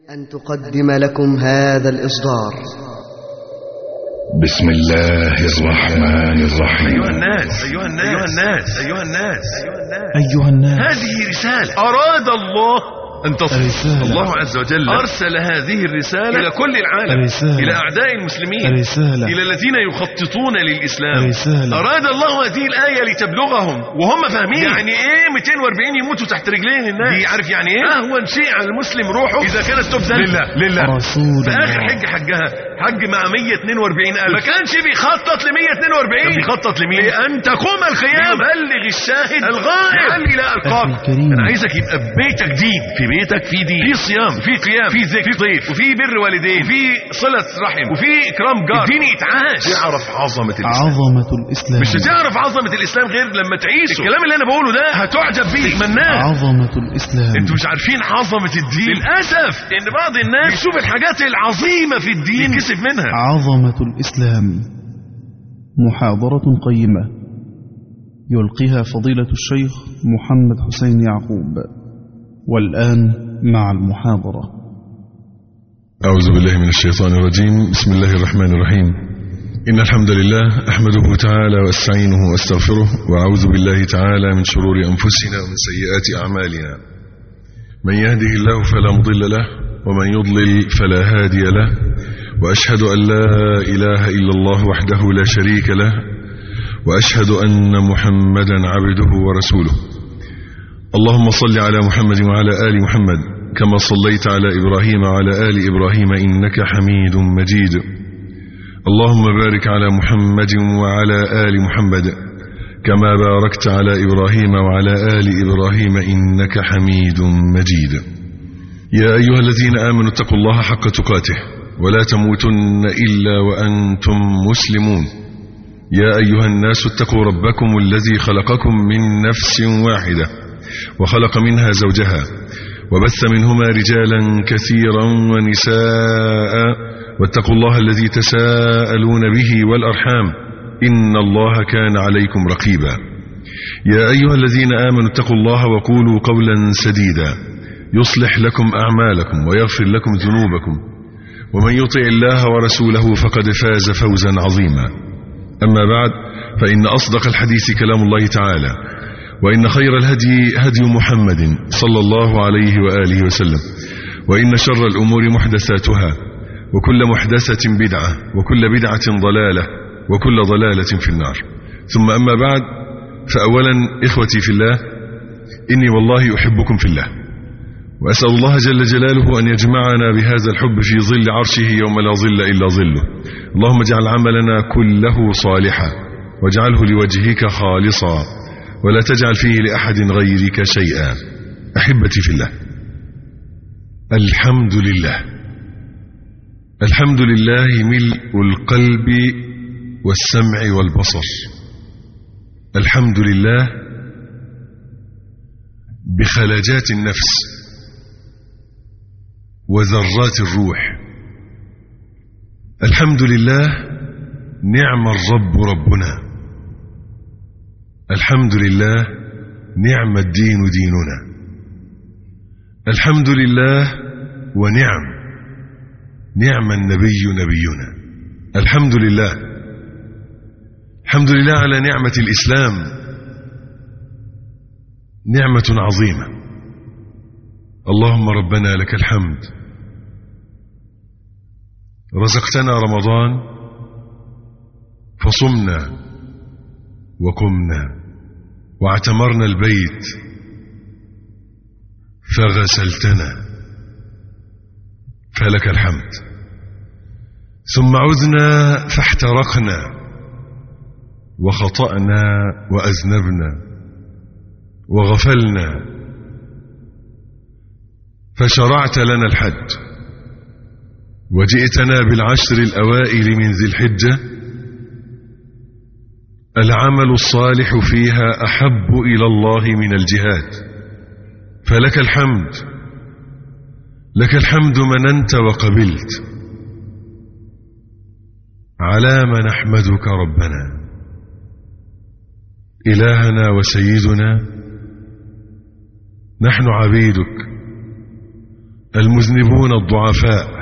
أن تقدم لكم هذا الإصدار بسم الله الرحمن الرحيم أيها الناس أيها الناس أيها الناس أيها الناس هذه رسالة أراد الله أن تصل رسالة. الله عز وجل أرسل هذه الرسالة إلى كل العالم رسالة. إلى أعداء المسلمين رسالة. إلى الذين يخططون للإسلام رسالة. أراد الله هذه الآية لتبلغهم وهم فاهمين يعني إيه 240 يموتوا تحت رجلين الناس دي عارف يعني إيه أهون شيء على المسلم روحه إذا كانت تبذل لله لله رسول في اخر الله. حج حجها حج مع 142 الف ما كانش بيخطط ل 142 كان بيخطط لمين لان تقوم القيامه بلغ الشاهد الغائب لعلي لا القاك أخي الكريم. انا عايزك يبقى بيتك دين في بيتك في دين في صيام في قيام في ذكر في ضيف وفي بر والدين وفي صله رحم وفي اكرام جار الدين يتعاش تعرف عظمه الاسلام عظمة الإسلام مش هتعرف عظمه الاسلام غير لما تعيشه الكلام اللي انا بقوله ده هتعجب بيه تتمناه عظمة الإسلام انتوا مش عارفين عظمة الدين للأسف ان بعض الناس بيشوف الحاجات العظيمة في الدين يكسب منها عظمة الإسلام محاضرة قيمة يلقيها فضيلة الشيخ محمد حسين يعقوب والآن مع المحاضرة أعوذ بالله من الشيطان الرجيم بسم الله الرحمن الرحيم إن الحمد لله أحمده تعالى وأستعينه وأستغفره وأعوذ بالله تعالى من شرور أنفسنا ومن سيئات أعمالنا من يهده الله فلا مضل له ومن يضلل فلا هادي له وأشهد أن لا إله إلا الله وحده لا شريك له وأشهد أن محمدا عبده ورسوله اللهم صل على محمد وعلى آل محمد كما صليت على إبراهيم وعلى آل إبراهيم إنك حميد مجيد اللهم بارك على محمد وعلى آل محمد كما باركت على إبراهيم وعلى آل إبراهيم إنك حميد مجيد يا أيها الذين آمنوا اتقوا الله حق تقاته ولا تموتن إلا وأنتم مسلمون يا أيها الناس اتقوا ربكم الذي خلقكم من نفس واحدة وخلق منها زوجها وبث منهما رجالا كثيرا ونساء واتقوا الله الذي تساءلون به والأرحام إن الله كان عليكم رقيبا يا أيها الذين آمنوا اتقوا الله وقولوا قولا سديدا يصلح لكم أعمالكم ويغفر لكم ذنوبكم ومن يطع الله ورسوله فقد فاز فوزا عظيما أما بعد فإن أصدق الحديث كلام الله تعالى وإن خير الهدي هدي محمد صلى الله عليه وآله وسلم وإن شر الأمور محدثاتها وكل محدثة بدعة وكل بدعة ضلالة وكل ضلالة في النار ثم أما بعد فأولا إخوتي في الله إني والله أحبكم في الله وأسأل الله جل جلاله أن يجمعنا بهذا الحب في ظل عرشه يوم لا ظل إلا ظله اللهم اجعل عملنا كله صالحا واجعله لوجهك خالصا ولا تجعل فيه لأحد غيرك شيئا أحبتي في الله الحمد لله الحمد لله ملء القلب والسمع والبصر الحمد لله بخلاجات النفس وذرات الروح الحمد لله نعم الرب ربنا الحمد لله نعم الدين ديننا الحمد لله ونعم نعم النبي نبينا الحمد لله الحمد لله على نعمة الإسلام نعمة عظيمة اللهم ربنا لك الحمد رزقتنا رمضان فصمنا وقمنا واعتمرنا البيت فغسلتنا فلك الحمد ثم عذنا فاحترقنا وخطأنا وأذنبنا وغفلنا فشرعت لنا الحج وجئتنا بالعشر الأوائل من ذي الحجة العمل الصالح فيها أحب إلى الله من الجهاد فلك الحمد لك الحمد مننت وقبلت على ما نحمدك ربنا إلهنا وسيدنا نحن عبيدك المذنبون الضعفاء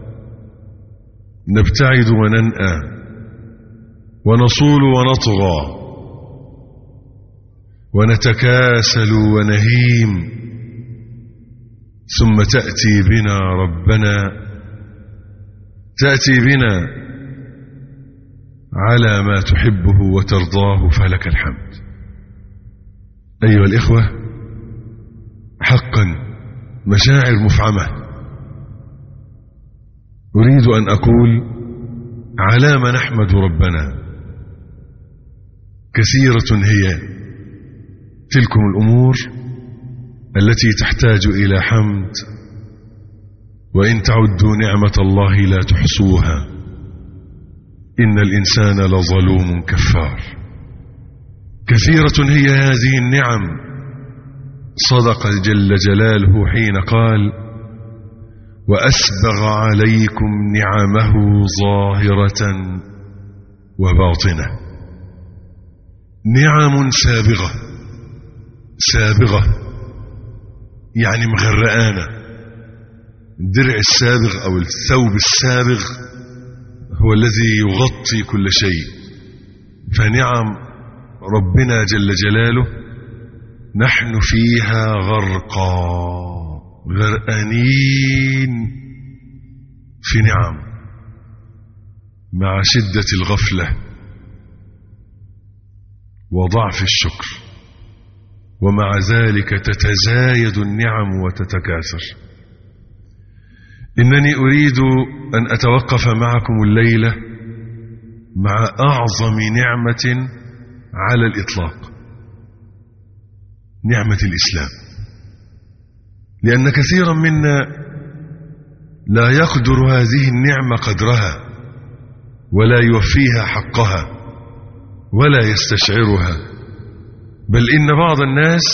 نبتعد وننأى ونصول ونطغى ونتكاسل ونهيم ثم تأتي بنا ربنا تأتي بنا على ما تحبه وترضاه فلك الحمد أيها الإخوة حقا مشاعر مفعمة أريد أن أقول على ما نحمد ربنا كثيرة هي تلكم الأمور التي تحتاج إلى حمد وإن تعدوا نعمة الله لا تحصوها إن الإنسان لظلوم كفار كثيرة هي هذه النعم صدق جل جلاله حين قال وأسبغ عليكم نعمه ظاهرة وباطنة نعم سابغة سابغة يعني مغرقانة الدرع السابغ أو الثوب السابغ هو الذي يغطي كل شيء فنعم ربنا جل جلاله نحن فيها غرقا غرقانين في نعم مع شدة الغفلة وضعف الشكر ومع ذلك تتزايد النعم وتتكاثر إنني أريد أن أتوقف معكم الليلة مع أعظم نعمة على الإطلاق نعمة الإسلام لأن كثيرا منا لا يقدر هذه النعمة قدرها ولا يوفيها حقها ولا يستشعرها بل إن بعض الناس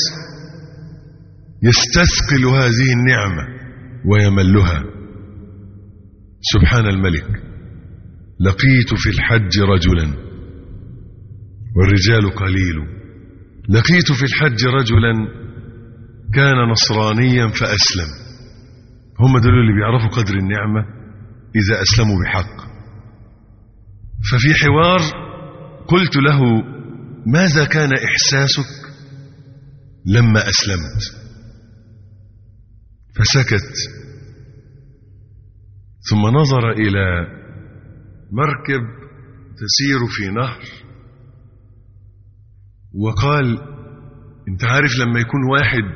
يستثقل هذه النعمة ويملها سبحان الملك لقيت في الحج رجلا والرجال قليل لقيت في الحج رجلا كان نصرانيا فأسلم هم دول اللي بيعرفوا قدر النعمة إذا أسلموا بحق ففي حوار قلت له ماذا كان إحساسك لما أسلمت فسكت ثم نظر إلى مركب تسير في نهر وقال انت عارف لما يكون واحد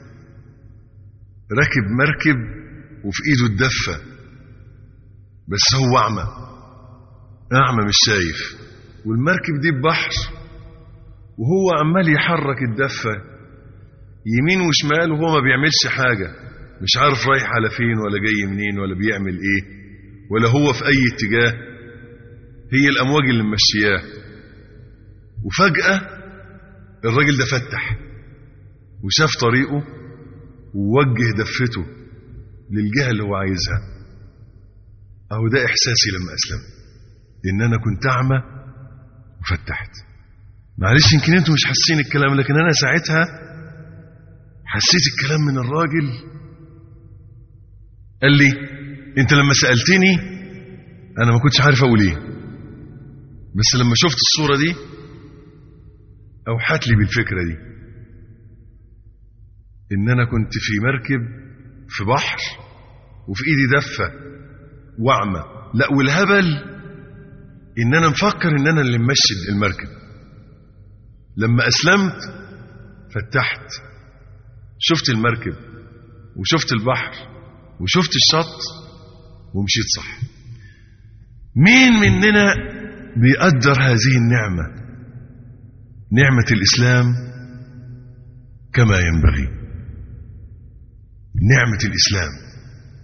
راكب مركب وفي ايده الدفة بس هو اعمى اعمى مش شايف والمركب دي ببحر وهو عمال يحرك الدفة يمين وشمال وهو ما بيعملش حاجة مش عارف رايح على فين ولا جاي منين ولا بيعمل ايه ولا هو في اي اتجاه هي الامواج اللي ممشياه وفجأة الراجل ده فتح وشاف طريقه ووجه دفته للجهة اللي هو عايزها اهو ده احساسي لما اسلمت ان انا كنت اعمى وفتحت معلش يمكن انتوا مش حاسين الكلام لكن انا ساعتها حسيت الكلام من الراجل قال لي انت لما سألتني انا ما كنتش عارف اقول ايه بس لما شفت الصورة دي اوحت لي بالفكرة دي ان انا كنت في مركب في بحر وفي ايدي دفة واعمى لا والهبل ان انا مفكر ان انا اللي ممشي المركب لما اسلمت فتحت شفت المركب وشفت البحر وشفت الشط ومشيت صح مين مننا بيقدر هذه النعمة نعمة الإسلام كما ينبغي نعمة الإسلام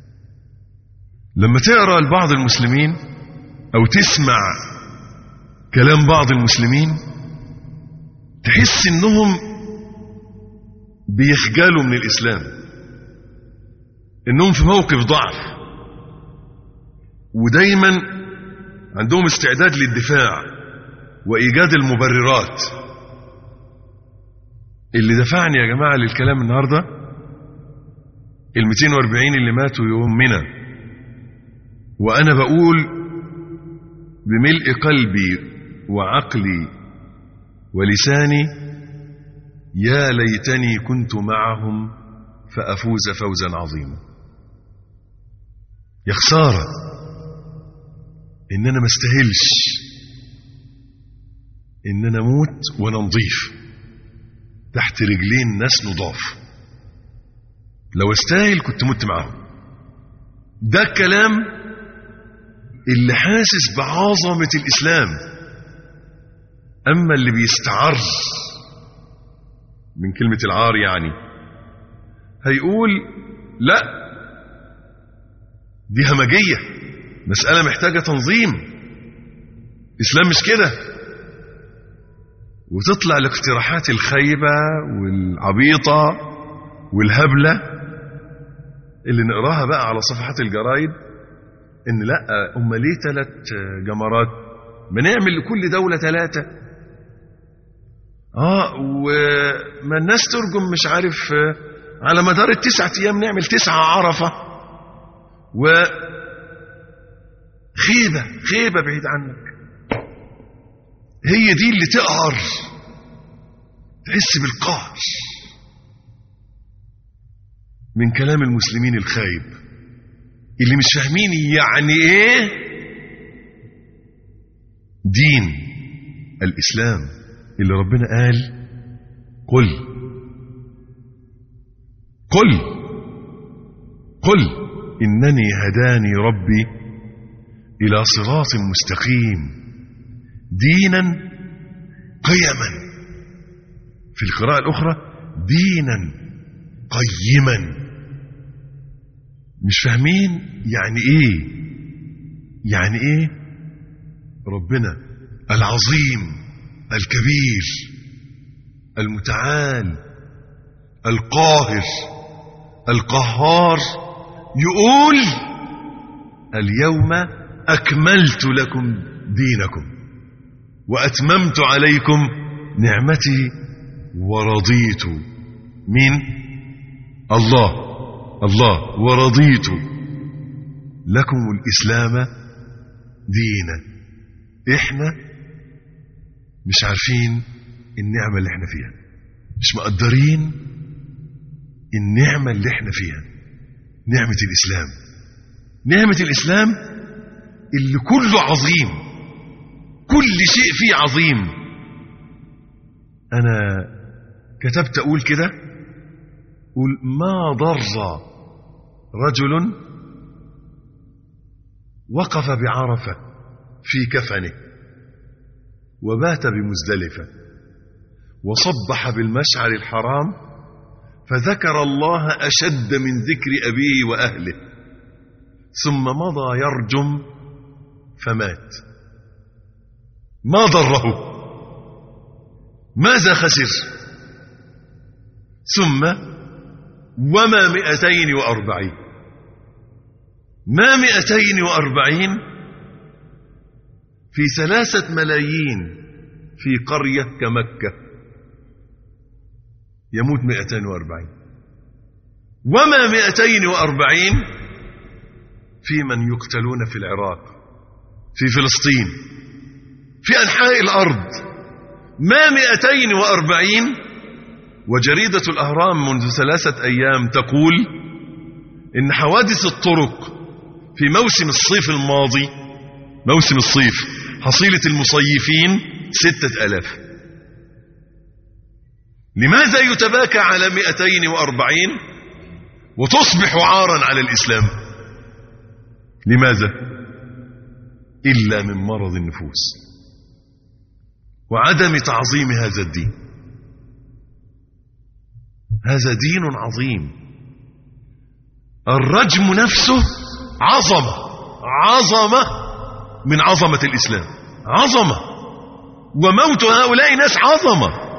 لما تقرأ لبعض المسلمين أو تسمع كلام بعض المسلمين تحس إنهم بيخجلوا من الإسلام إنهم في موقف ضعف ودايما عندهم استعداد للدفاع وإيجاد المبررات اللي دفعني يا جماعة للكلام النهاردة ال 240 اللي ماتوا يوم منى وأنا بقول بملء قلبي وعقلي ولساني يا ليتني كنت معهم فأفوز فوزا عظيما يا خسارة إن أنا ما استاهلش إن أنا أموت وأنا نضيف تحت رجلين ناس نضاف لو استاهل كنت مت معاهم ده الكلام اللي حاسس بعظمة الإسلام أما اللي بيستعر من كلمة العار يعني هيقول لا دي همجية مسألة محتاجة تنظيم الإسلام مش كده وتطلع الاقتراحات الخيبة والعبيطة والهبلة اللي نقراها بقى على صفحات الجرايد ان لا هم ليه ثلاث جمرات بنعمل لكل دولة ثلاثة اه وما الناس ترجم مش عارف على مدار التسعة ايام نعمل تسعة عرفة و خيبة خيبة بعيد عنك هي دي اللي تقهر تحس بالقهر من كلام المسلمين الخايب اللي مش فاهمين يعني ايه دين الاسلام اللي ربنا قال قل قل قل انني هداني ربي الى صراط مستقيم دينا قيما في القراءه الاخرى دينا قيما مش فاهمين يعني ايه يعني ايه ربنا العظيم الكبير المتعال القاهر القهار يقول اليوم اكملت لكم دينكم واتممت عليكم نعمتي ورضيت من الله الله ورضيت لكم الإسلام دينا إحنا مش عارفين النعمة اللي احنا فيها مش مقدرين النعمة اللي احنا فيها نعمة الإسلام نعمة الإسلام اللي كله عظيم كل شيء فيه عظيم أنا كتبت أقول كده قل ما ضر رجل وقف بعرفة في كفنه وبات بمزدلفة وصبح بالمشعر الحرام فذكر الله أشد من ذكر أبيه وأهله ثم مضى يرجم فمات ما ضره ماذا خسر ثم وما مئتين وأربعين ما مئتين وأربعين في ثلاثة ملايين في قرية كمكة يموت مئتين وأربعين وما مئتين وأربعين في من يقتلون في العراق في فلسطين في أنحاء الأرض ما مئتين وأربعين وجريدة الأهرام منذ ثلاثة أيام تقول إن حوادث الطرق في موسم الصيف الماضي موسم الصيف حصيلة المصيفين ستة ألاف لماذا يتباكى على مئتين وأربعين وتصبح عارا على الإسلام لماذا إلا من مرض النفوس وعدم تعظيم هذا الدين هذا دين عظيم الرجم نفسه عظمة عظمة من عظمة الإسلام عظمة وموت هؤلاء ناس عظمة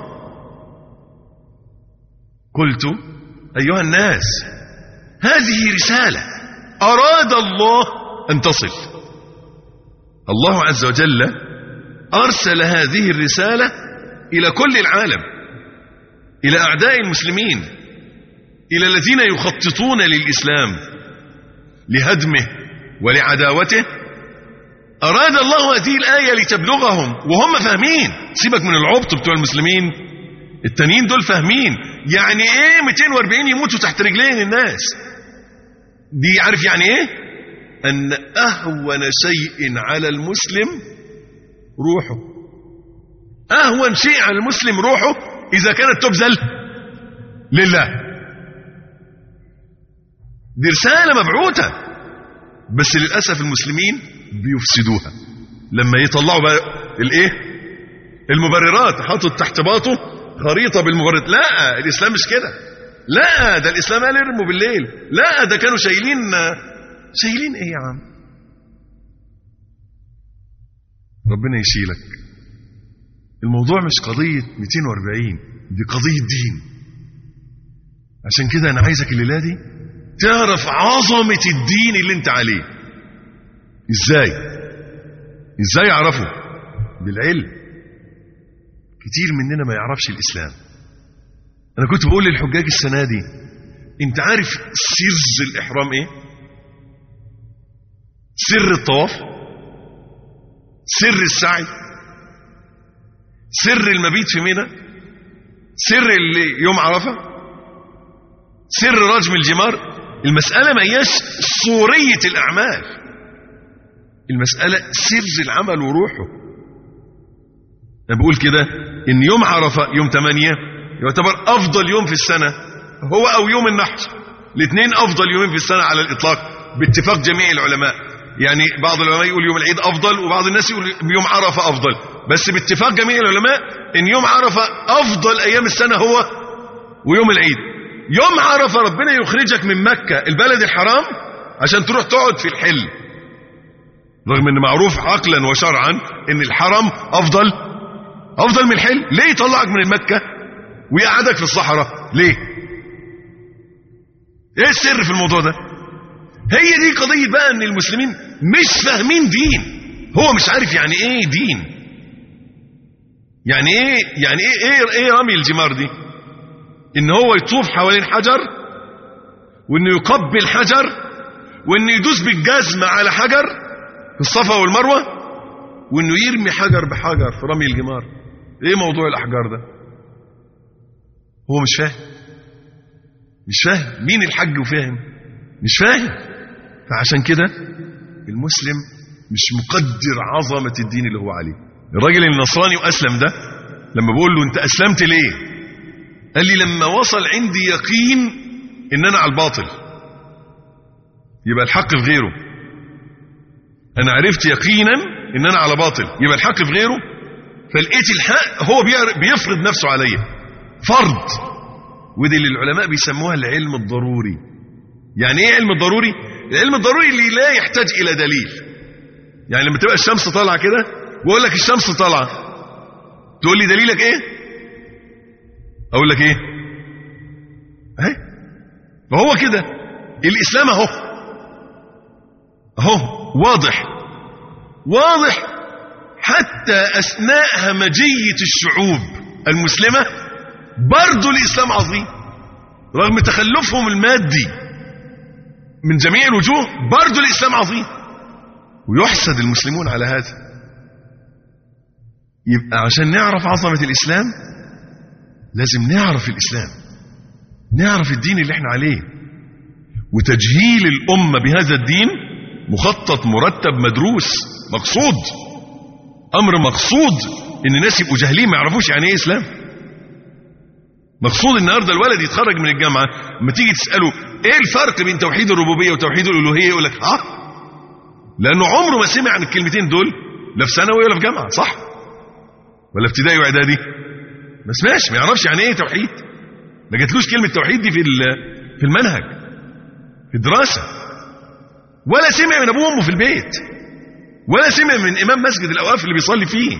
قلت أيها الناس هذه رسالة أراد الله أن تصل الله عز وجل أرسل هذه الرسالة إلى كل العالم إلى أعداء المسلمين إلى الذين يخططون للإسلام لهدمه ولعداوته أراد الله هذه الآية لتبلغهم وهم فاهمين سيبك من العبط بتوع المسلمين التانيين دول فاهمين يعني ايه 240 يموتوا تحت رجلين الناس دي عارف يعني ايه ان اهون شيء على المسلم روحه اهون شيء على المسلم روحه اذا كانت تبذل لله دي رسالة مبعوثة بس للأسف المسلمين بيفسدوها لما يطلعوا بقى الايه المبررات حاطط تحت باطه خريطة بالمبررات لا الإسلام مش كده لا ده الإسلام قال ارموا بالليل لا ده كانوا شايلين شايلين ايه يا عم ربنا يشيلك الموضوع مش قضية 240 دي قضية دين عشان كده أنا عايزك الليلة دي تعرف عظمة الدين اللي انت عليه ازاي ازاي اعرفه بالعلم كتير مننا ما يعرفش الاسلام انا كنت بقول للحجاج السنة دي انت عارف سر الاحرام ايه سر الطواف سر السعي سر المبيت في منى سر اللي يوم عرفة سر رجم الجمار المسألة ما هياش صورية الأعمال المسألة سر العمل وروحه أنا بقول كده إن يوم عرفة يوم 8 يعتبر أفضل يوم في السنة هو أو يوم النحر الاثنين أفضل يومين في السنة على الإطلاق باتفاق جميع العلماء يعني بعض العلماء يقول يوم العيد أفضل وبعض الناس يقول يوم عرفة أفضل بس باتفاق جميع العلماء إن يوم عرفة أفضل أيام السنة هو ويوم العيد يوم عرفة ربنا يخرجك من مكة البلد الحرام عشان تروح تقعد في الحل رغم ان معروف عقلا وشرعا ان الحرم افضل افضل من الحل ليه يطلعك من مكة ويقعدك في الصحراء ليه ايه السر في الموضوع ده هي دي قضية بقى ان المسلمين مش فاهمين دين هو مش عارف يعني ايه دين يعني ايه يعني ايه ايه, إيه رمي الجمار دي ان هو يطوف حوالين حجر وانه يقبل حجر وانه يدوس بالجزمة على حجر في الصفا والمروة وانه يرمي حجر بحجر في رمي الجمار ايه موضوع الاحجار ده هو مش فاهم مش فاهم مين الحج وفاهم مش فاهم فعشان كده المسلم مش مقدر عظمة الدين اللي هو عليه الراجل النصراني واسلم ده لما بقول له انت اسلمت ليه قال لي لما وصل عندي يقين ان انا على الباطل يبقى الحق في غيره انا عرفت يقينا ان انا على باطل يبقى الحق في غيره فلقيت الحق هو بيفرض نفسه عليا فرض ودي اللي العلماء بيسموها العلم الضروري يعني ايه علم الضروري العلم الضروري اللي لا يحتاج الى دليل يعني لما تبقى الشمس طالعه كده واقول لك الشمس طالعه تقول لي دليلك ايه اقول لك ايه اهي ما هو كده الاسلام اهو اهو واضح واضح حتى اثناء همجيه الشعوب المسلمه برضو الاسلام عظيم رغم تخلفهم المادي من جميع الوجوه برضو الاسلام عظيم ويحسد المسلمون على هذا يبقى عشان نعرف عظمه الاسلام لازم نعرف الإسلام نعرف الدين اللي احنا عليه وتجهيل الأمة بهذا الدين مخطط مرتب مدروس مقصود أمر مقصود إن الناس يبقوا جاهلين ما يعرفوش يعني إيه إسلام مقصود النهارده الولد يتخرج من الجامعة لما تيجي تسأله إيه الفرق بين توحيد الربوبية وتوحيد الألوهية يقول لك آه لأنه عمره ما سمع عن الكلمتين دول لا في ثانوي ولا في جامعة صح ولا ابتدائي وإعدادي ما سمعش ما يعرفش يعني ايه توحيد ما جاتلوش كلمه توحيد دي في في المنهج في الدراسه ولا سمع من ابوه وامه في البيت ولا سمع من امام مسجد الاوقاف اللي بيصلي فيه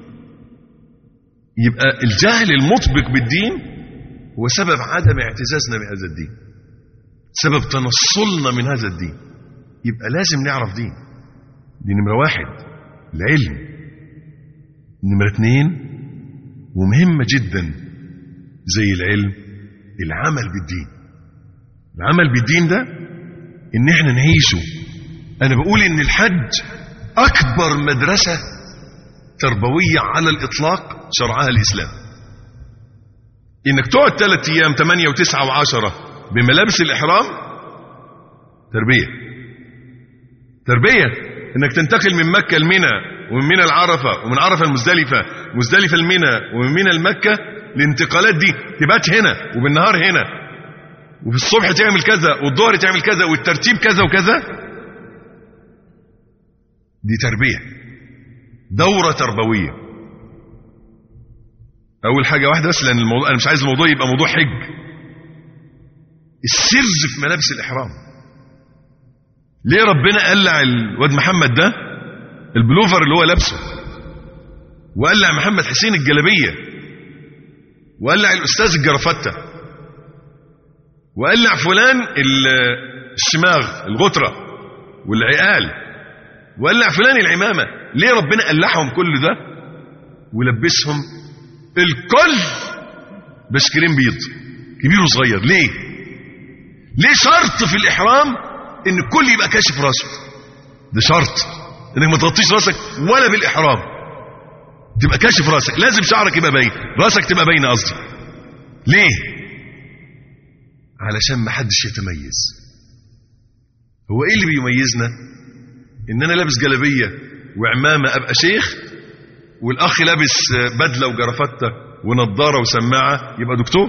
يبقى الجهل المطبق بالدين هو سبب عدم اعتزازنا بهذا الدين سبب تنصلنا من هذا الدين يبقى لازم نعرف دين دي نمره واحد العلم نمره اثنين ومهمة جدا زي العلم العمل بالدين العمل بالدين ده ان احنا نعيشه انا بقول ان الحج اكبر مدرسة تربوية على الاطلاق شرعها الاسلام انك تقعد ثلاث ايام ثمانية وتسعة وعشرة بملابس الاحرام تربية تربية انك تنتقل من مكة لمنى ومن منى العرفة ومن عرفة المزدلفة مزدلفة المنى ومن منى المكة الانتقالات دي تبات هنا وبالنهار هنا وفي الصبح تعمل كذا والظهر تعمل كذا والترتيب كذا وكذا دي تربية دورة تربوية أول حاجة واحدة بس لأن الموضوع أنا مش عايز الموضوع يبقى موضوع حج السرز في ملابس الإحرام ليه ربنا قلع الواد محمد ده البلوفر اللي هو لابسه وقلع محمد حسين الجلبية وقلع الأستاذ الجرفتة وقلع فلان الشماغ الغترة والعقال وقلع فلان العمامة ليه ربنا قلعهم كل ده ولبسهم الكل بشكرين بيض كبير وصغير ليه ليه شرط في الإحرام ان الكل يبقى كاشف راسه ده شرط انك ما تغطيش راسك ولا بالإحرام تبقى كاشف راسك لازم شعرك يبقى باين راسك تبقى باينه قصدي ليه علشان ما حدش يتميز هو ايه اللي بيميزنا ان انا لابس جلابيه وعمامه ابقى شيخ والاخ لابس بدله وجرافته ونضاره وسماعه يبقى دكتور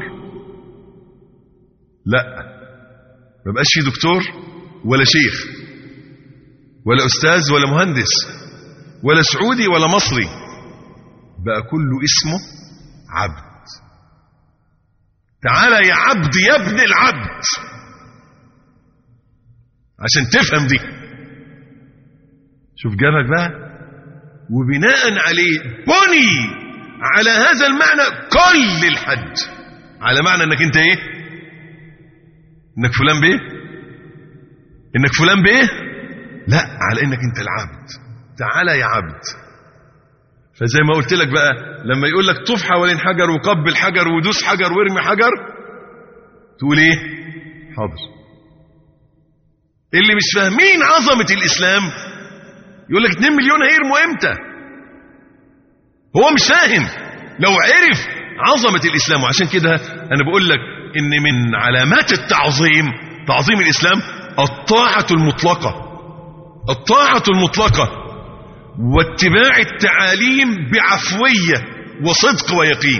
لا ما بقاش في دكتور ولا شيخ ولا استاذ ولا مهندس ولا سعودي ولا مصري بقى كله اسمه عبد تعالى يا عبد يا ابن العبد عشان تفهم دي شوف جابك بقى وبناء عليه بني على هذا المعنى كل الحج على معنى انك انت ايه انك فلان بايه انك فلان بايه لا على انك انت العبد تعالى يا عبد فزي ما قلت لك بقى لما يقول لك طوف حوالين حجر وقبل حجر ودوس حجر وارمي حجر تقول ايه حاضر اللي مش فاهمين عظمة الإسلام يقول لك 2 مليون هيرموا امتى هو مش فاهم لو عرف عظمة الإسلام وعشان كده أنا بقول لك إن من علامات التعظيم تعظيم الإسلام الطاعة المطلقة الطاعة المطلقة واتباع التعاليم بعفوية وصدق ويقين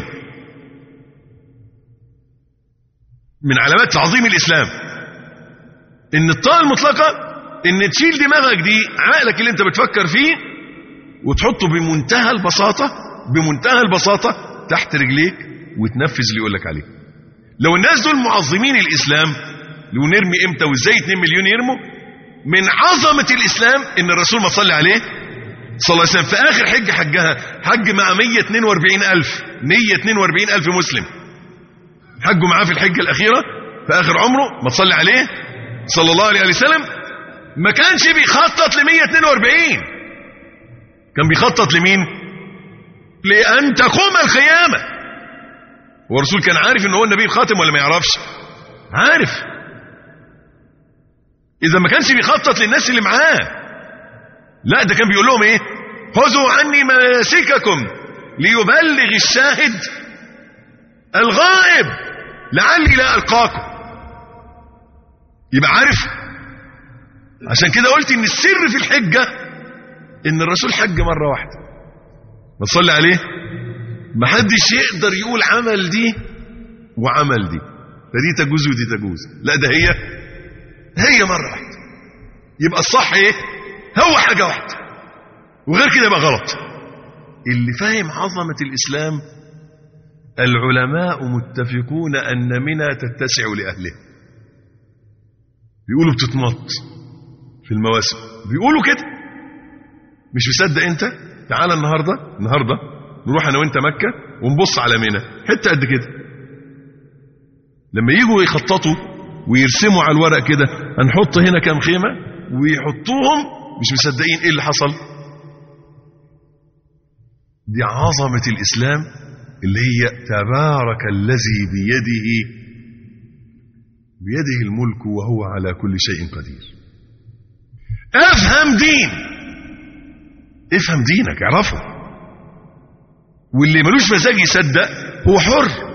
من علامات تعظيم الإسلام إن الطاعة المطلقة إن تشيل دماغك دي عقلك اللي أنت بتفكر فيه وتحطه بمنتهى البساطة بمنتهى البساطة تحت رجليك وتنفذ اللي يقولك عليه لو الناس دول معظمين الإسلام لو نرمي إمتى وإزاي 2 مليون يرموا من عظمة الإسلام إن الرسول ما صلي عليه صلى الله عليه وسلم في آخر حج حجها حج مع 142 ألف 142 ألف مسلم حجوا معاه في الحجة الأخيرة في آخر عمره ما تصلي عليه صلى الله عليه وسلم ما كانش بيخطط ل 142 كان بيخطط لمين لأن تقوم القيامة هو الرسول كان عارف ان هو النبي الخاتم ولا ما يعرفش عارف اذا ما كانش بيخطط للناس اللي معاه لا ده كان بيقول لهم ايه خذوا عني مناسككم ليبلغ الشاهد الغائب لعلي لا القاكم يبقى عارف عشان كده قلت ان السر في الحجه ان الرسول حج مره واحده ما تصلي عليه ما حدش يقدر يقول عمل دي وعمل دي فدي تجوز ودي تجوز لا ده هي هي مره واحده يبقى الصح ايه هو حاجة واحدة وغير كده يبقى غلط اللي فاهم عظمة الإسلام العلماء متفقون أن منى تتسع لأهله بيقولوا بتتمط في المواسم بيقولوا كده مش مصدق انت تعال النهاردة النهاردة نروح انا وانت مكة ونبص على منى حتة قد كده لما يجوا يخططوا ويرسموا على الورق كده هنحط هنا كام خيمة ويحطوهم مش مصدقين ايه اللي حصل دي عظمة الإسلام اللي هي تبارك الذي بيده بيده الملك وهو على كل شيء قدير افهم دين افهم دينك اعرفه واللي ملوش مزاج يصدق هو حر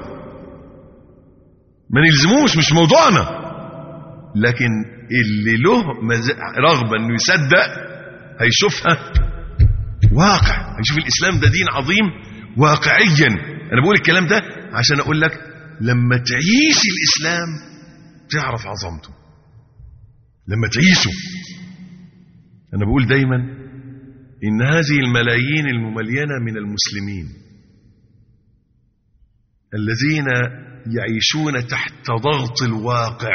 ما نلزموش مش موضوعنا لكن اللي له مز... رغبة انه يصدق هيشوفها واقع هيشوف الاسلام ده دين عظيم واقعيا انا بقول الكلام ده عشان اقول لك لما تعيش الاسلام تعرف عظمته لما تعيشه انا بقول دايما ان هذه الملايين المملينه من المسلمين الذين يعيشون تحت ضغط الواقع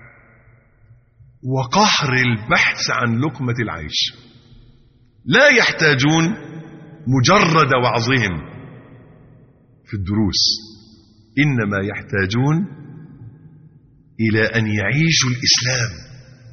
وقهر البحث عن لقمة العيش لا يحتاجون مجرد وعظهم في الدروس إنما يحتاجون إلى أن يعيشوا الإسلام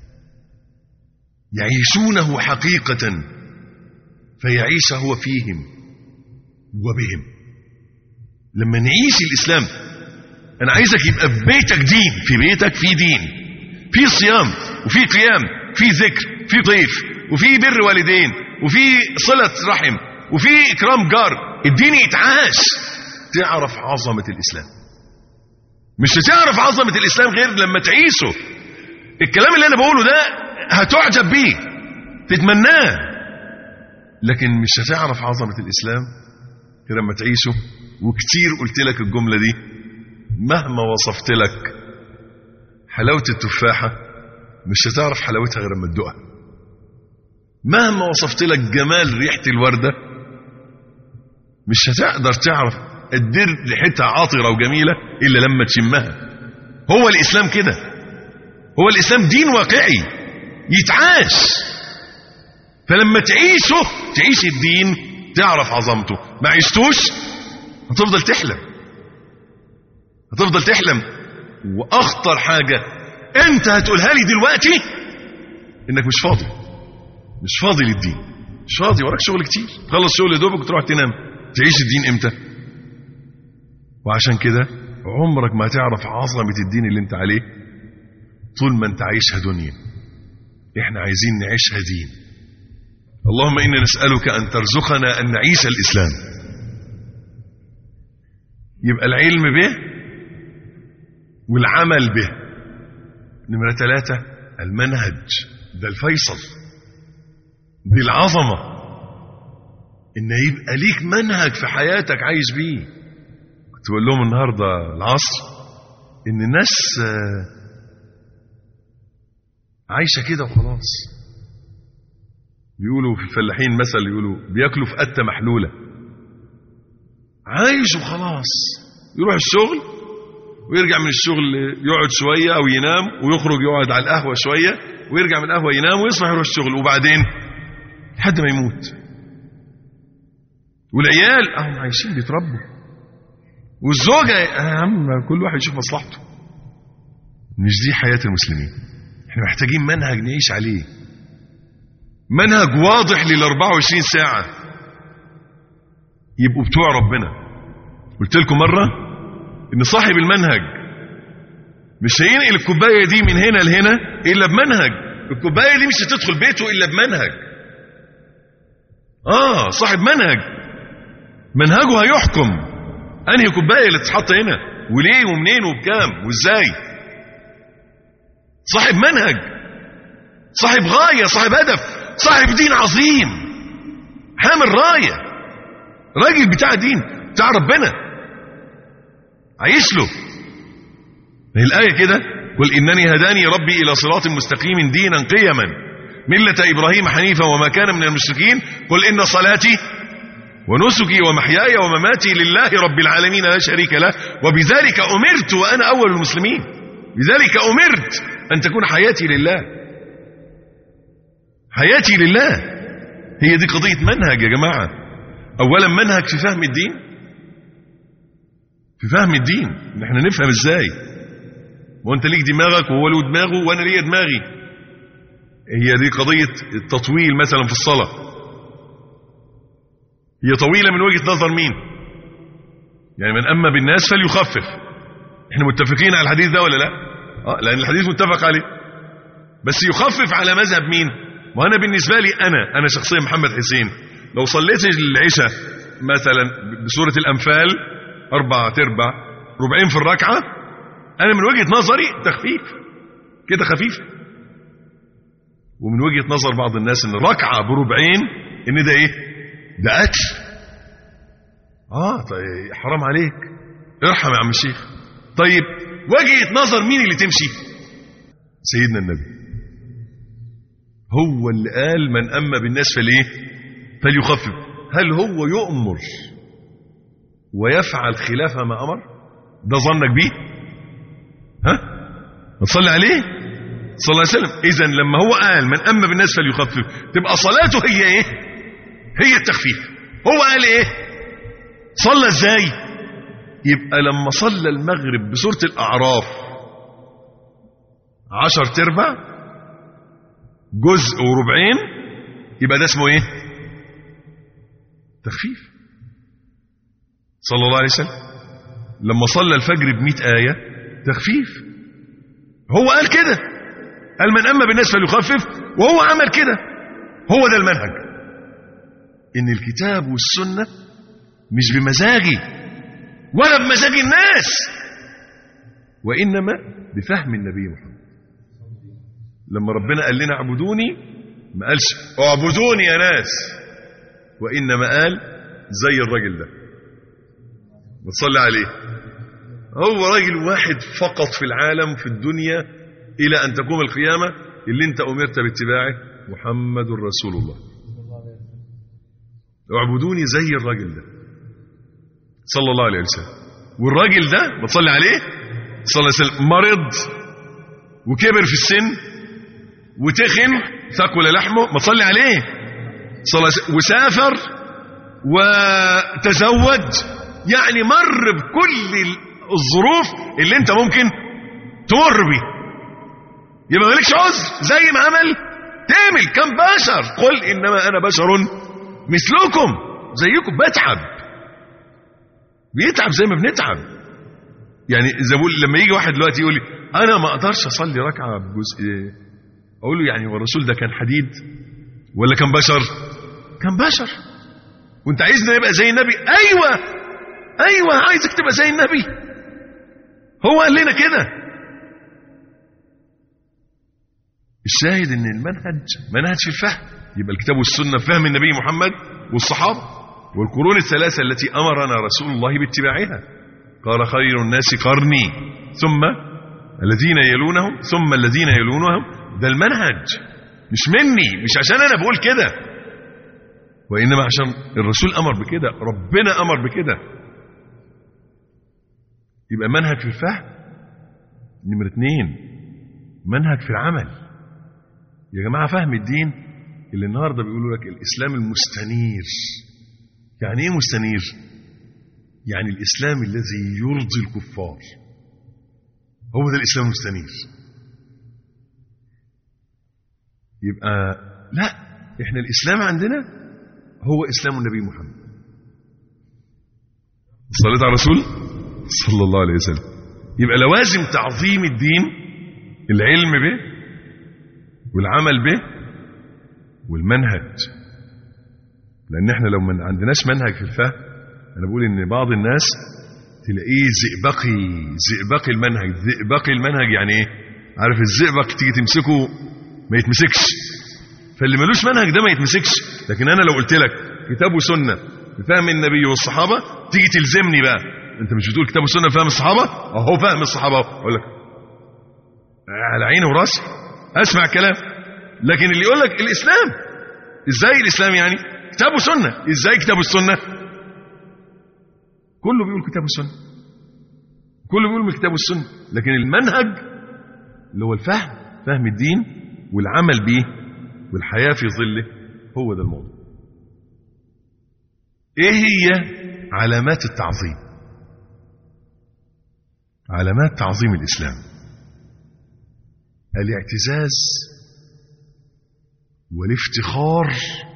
يعيشونه حقيقة فيعيش هو فيهم وبهم لما نعيش الإسلام أنا عايزك يبقى في بيتك دين في بيتك في دين في صيام وفي قيام في ذكر في ضيف وفي بر والدين وفي صلة رحم وفي إكرام جار الدين يتعاش تعرف عظمة الإسلام مش هتعرف عظمة الإسلام غير لما تعيشه الكلام اللي أنا بقوله ده هتعجب بيه تتمناه لكن مش هتعرف عظمة الإسلام غير لما تعيشه وكتير قلت لك الجملة دي مهما وصفت لك حلاوة التفاحة مش هتعرف حلاوتها غير لما تدوقها مهما وصفت لك جمال ريحة الوردة مش هتقدر تعرف الدر ريحتها عاطرة وجميلة إلا لما تشمها هو الإسلام كده هو الإسلام دين واقعي يتعاش فلما تعيشه تعيش الدين تعرف عظمته ما عشتوش هتفضل تحلم هتفضل تحلم واخطر حاجة انت هتقولها لي دلوقتي انك مش فاضي مش فاضي للدين مش فاضي وراك شغل كتير تخلص شغل دوبك وتروح تنام تعيش الدين امتى وعشان كده عمرك ما هتعرف عظمة الدين اللي انت عليه طول ما انت عايشها دنيا احنا عايزين نعيشها دين اللهم إنا نسألك أن ترزقنا أن نعيش الإسلام يبقى العلم به والعمل به نمرة ثلاثة المنهج ده الفيصل دي العظمة إن يبقى ليك منهج في حياتك عايش بيه كنت بقول لهم النهاردة العصر إن الناس عايشة كده وخلاص بيقولوا في الفلاحين مثل يقولوا بياكلوا في قتة محلولة عايش وخلاص يروح الشغل ويرجع من الشغل يقعد شوية أو ينام ويخرج يقعد على القهوة شوية ويرجع من القهوة ينام ويصبح يروح الشغل وبعدين لحد ما يموت والعيال اهم عايشين بيتربوا والزوجة يا عم كل واحد يشوف مصلحته مش دي حياة المسلمين احنا محتاجين منهج نعيش عليه منهج واضح لل 24 ساعة يبقوا بتوع ربنا قلت لكم مرة ان صاحب المنهج مش هينقل الكوباية دي من هنا لهنا الا بمنهج الكوباية دي مش هتدخل بيته الا بمنهج اه صاحب منهج منهجه هيحكم انهي كوباية اللي تتحط هنا وليه ومنين وبكام وازاي صاحب منهج صاحب غاية صاحب هدف صاحب دين عظيم حامل راية راجل بتاع دين بتاع ربنا عايش له الآية كده قل إنني هداني ربي إلى صراط مستقيم دينا قيما ملة إبراهيم حنيفا وما كان من المشركين قل إن صلاتي ونسكي ومحياي ومماتي لله رب العالمين لا شريك له وبذلك أمرت وأنا أول المسلمين بذلك أمرت أن تكون حياتي لله حياتي لله هي دي قضية منهج يا جماعة أولا منهج في فهم الدين في فهم الدين ان احنا نفهم ازاي وانت ليك دماغك وهو له دماغه وانا ليا دماغي هي دي قضية التطويل مثلا في الصلاة هي طويلة من وجهة نظر مين يعني من أما بالناس فليخفف احنا متفقين على الحديث ده ولا لا اه لان الحديث متفق عليه بس يخفف على مذهب مين وانا بالنسبه لي انا انا شخصيا محمد حسين لو صليت العشاء مثلا بسوره الانفال اربع تربع ربعين في الركعه انا من وجهه نظري تخفيف كده خفيف ومن وجهه نظر بعض الناس ان الركعه بربعين ان ده ايه ده قتل اه طيب حرام عليك ارحم يا عم الشيخ طيب وجهه نظر مين اللي تمشي سيدنا النبي هو اللي قال من أما بالناس فليه فليخفف هل هو يؤمر ويفعل خلاف ما أمر ده ظنك بيه ها ما تصلي عليه صلى الله عليه وسلم إذا لما هو قال من أما بالناس فليخفف تبقى صلاته هي إيه هي التخفيف هو قال إيه صلى إزاي يبقى لما صلى المغرب بسورة الأعراف عشر تربع جزء وربعين يبقى ده اسمه ايه تخفيف صلى الله عليه وسلم لما صلى الفجر بمئة آية تخفيف هو قال كده قال من أما بالناس فليخفف وهو عمل كده هو ده المنهج إن الكتاب والسنة مش بمزاجي ولا بمزاج الناس وإنما بفهم النبي محمد لما ربنا قال لنا اعبدوني ما قالش اعبدوني يا ناس وانما قال زي الراجل ده وتصلي عليه هو راجل واحد فقط في العالم في الدنيا الى ان تقوم القيامه اللي انت امرت باتباعه محمد رسول الله اعبدوني زي الراجل ده صلى الله عليه وسلم والراجل ده بتصلي عليه صلى الله عليه وسلم مرض وكبر في السن وتخن ثقل لحمه ما تصلي عليه صلى الله عليه وسلم وسافر وتزوج يعني مر بكل الظروف اللي انت ممكن تمر بيه يبقى مالكش عذر زي ما عمل تعمل كم بشر قل انما انا بشر مثلكم زيكم بتعب بيتعب زي ما بنتعب يعني زي بقول لما يجي واحد دلوقتي يقول لي انا ما اقدرش اصلي ركعه بجزء اقول له يعني هو الرسول ده كان حديد ولا كان بشر كان بشر وانت عايزنا نبقى زي النبي ايوه ايوه عايزك تبقى زي النبي هو قال لنا كده الشاهد ان المنهج منهج في الفهم يبقى الكتاب والسنه فهم النبي محمد والصحابه والقرون الثلاثه التي امرنا رسول الله باتباعها قال خير الناس قرني ثم الذين يلونهم ثم الذين يلونهم ده المنهج مش مني مش عشان انا بقول كده وانما عشان الرسول امر بكده ربنا امر بكده يبقى منهج في الفهم نمرة اتنين منهج في العمل يا جماعة فهم الدين اللي النهاردة بيقولوا لك الإسلام المستنير يعني إيه مستنير؟ يعني الإسلام الذي يرضي الكفار هو ده الإسلام المستنير يبقى لا احنا الإسلام عندنا هو إسلام النبي محمد صليت على الرسول صلى الله عليه وسلم يبقى لوازم تعظيم الدين العلم به والعمل به والمنهج لان احنا لو ما عندناش منهج في الفهم انا بقول ان بعض الناس تلاقيه زئبقي زئبقي المنهج زئبقي المنهج يعني ايه عارف الزئبق تيجي تمسكه ما يتمسكش فاللي ملوش منهج ده ما يتمسكش لكن انا لو قلت لك كتاب وسنه بفهم النبي والصحابه تيجي تلزمني بقى انت مش بتقول كتاب وسنه فهم الصحابه اهو فهم الصحابه اقول لك على عيني وراسي اسمع كلام لكن اللي يقول لك الاسلام ازاي الاسلام يعني كتاب وسنه ازاي كتاب السنه كله بيقول كتاب والسنه كله بيقول من الكتاب والسنه لكن المنهج اللي هو الفهم فهم الدين والعمل به والحياه في ظله هو ده الموضوع ايه هي علامات التعظيم علامات تعظيم الاسلام الاعتزاز والافتخار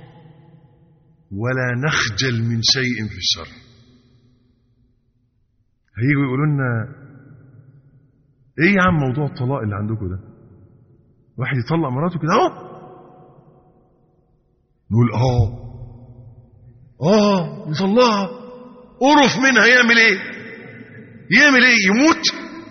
ولا نخجل من شيء في الشر هيجوا يقولوا لنا ايه يا عم موضوع الطلاق اللي عندكم ده واحد يطلق مراته كده اهو نقول اه اه يطلقها قرف منها يعمل ايه يعمل ايه يموت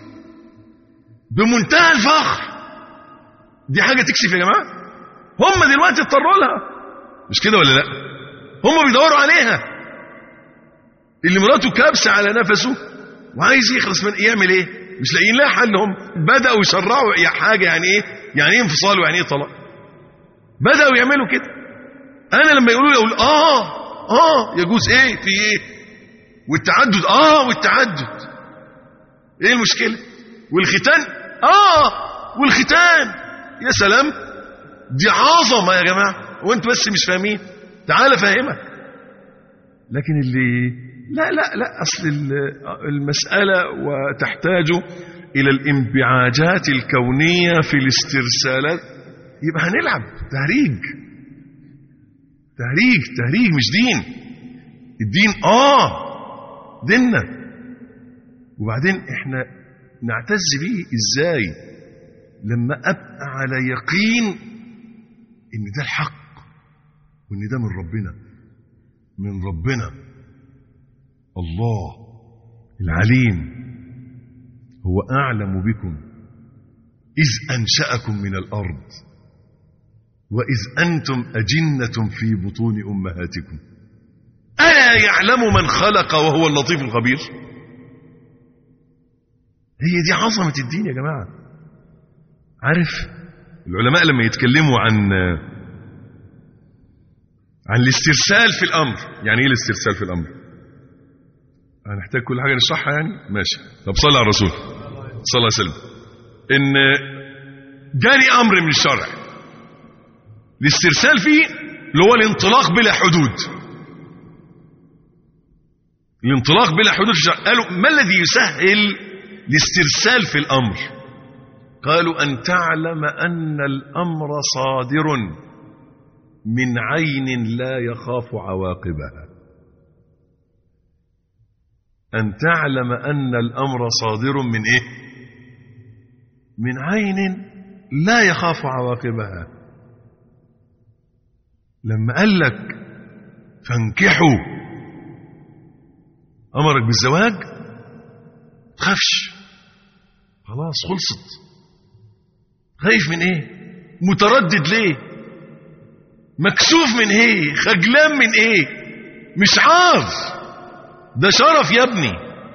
بمنتهى الفخر دي حاجه تكسف يا جماعه هم دلوقتي اضطروا لها مش كده ولا لا هم بيدوروا عليها اللي مراته كابسه على نفسه وعايز يخلص من يعمل ايه مش لاقيين لها حل هم بداوا يشرعوا يا حاجه يعني ايه يعني ايه انفصال ويعني ايه طلاق بداوا يعملوا كده انا لما يقولوا لي اقول اه اه يجوز ايه في ايه والتعدد اه والتعدد ايه المشكله والختان اه والختان يا سلام دي عظمه يا جماعه وانتوا بس مش فاهمين تعال افهمك لكن اللي لا لا لا اصل المساله وتحتاج الى الانبعاجات الكونيه في الاسترسالات يبقى هنلعب تهريج تهريج تهريج مش دين الدين اه ديننا وبعدين احنا نعتز بيه ازاي لما ابقى على يقين ان ده الحق وان ده من ربنا من ربنا الله العليم هو اعلم بكم اذ انشاكم من الارض واذ انتم اجنه في بطون امهاتكم الا يعلم من خلق وهو اللطيف الخبير هي دي عظمه الدين يا جماعه عارف العلماء لما يتكلموا عن عن الاسترسال في الامر يعني ايه الاسترسال في الامر هنحتاج كل حاجه نشرحها يعني ماشي طب صلى على الرسول صلى الله عليه وسلم ان جاني امر من الشرع الاسترسال فيه اللي هو الانطلاق بلا حدود الانطلاق بلا حدود في الشرع قالوا ما الذي يسهل الاسترسال في الامر قالوا ان تعلم ان الامر صادر من عين لا يخاف عواقبها أن تعلم أن الأمر صادر من إيه من عين لا يخاف عواقبها لما قال لك فانكحوا أمرك بالزواج تخافش خلاص خلصت خايف من ايه متردد ليه مكسوف من ايه خجلان من ايه مش عارف ده شرف يا ابني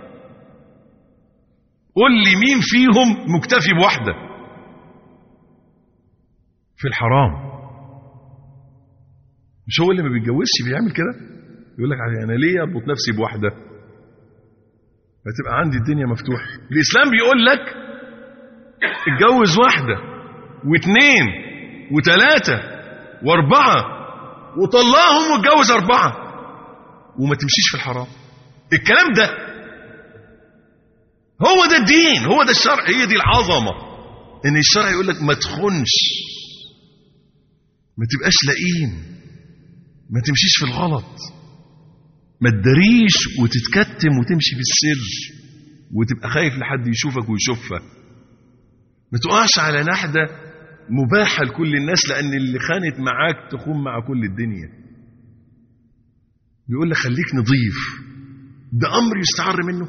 قول لي مين فيهم مكتفي بواحدة في الحرام مش هو اللي ما بيتجوزش بيعمل كده يقول لك انا ليه اربط نفسي بواحده فتبقى عندي الدنيا مفتوحه الاسلام بيقول لك اتجوز واحده واثنين وثلاثه واربعه وطلقهم واتجوز اربعه وما تمشيش في الحرام الكلام ده هو ده الدين هو ده الشرع هي دي العظمه ان الشرع يقول لك ما تخنش ما تبقاش لئيم ما تمشيش في الغلط ما تداريش وتتكتم وتمشي في السر وتبقى خايف لحد يشوفك ويشوفها ما تقعش على نحدة مباحة لكل الناس لأن اللي خانت معاك تخون مع كل الدنيا بيقول لك خليك نظيف ده أمر يستعر منه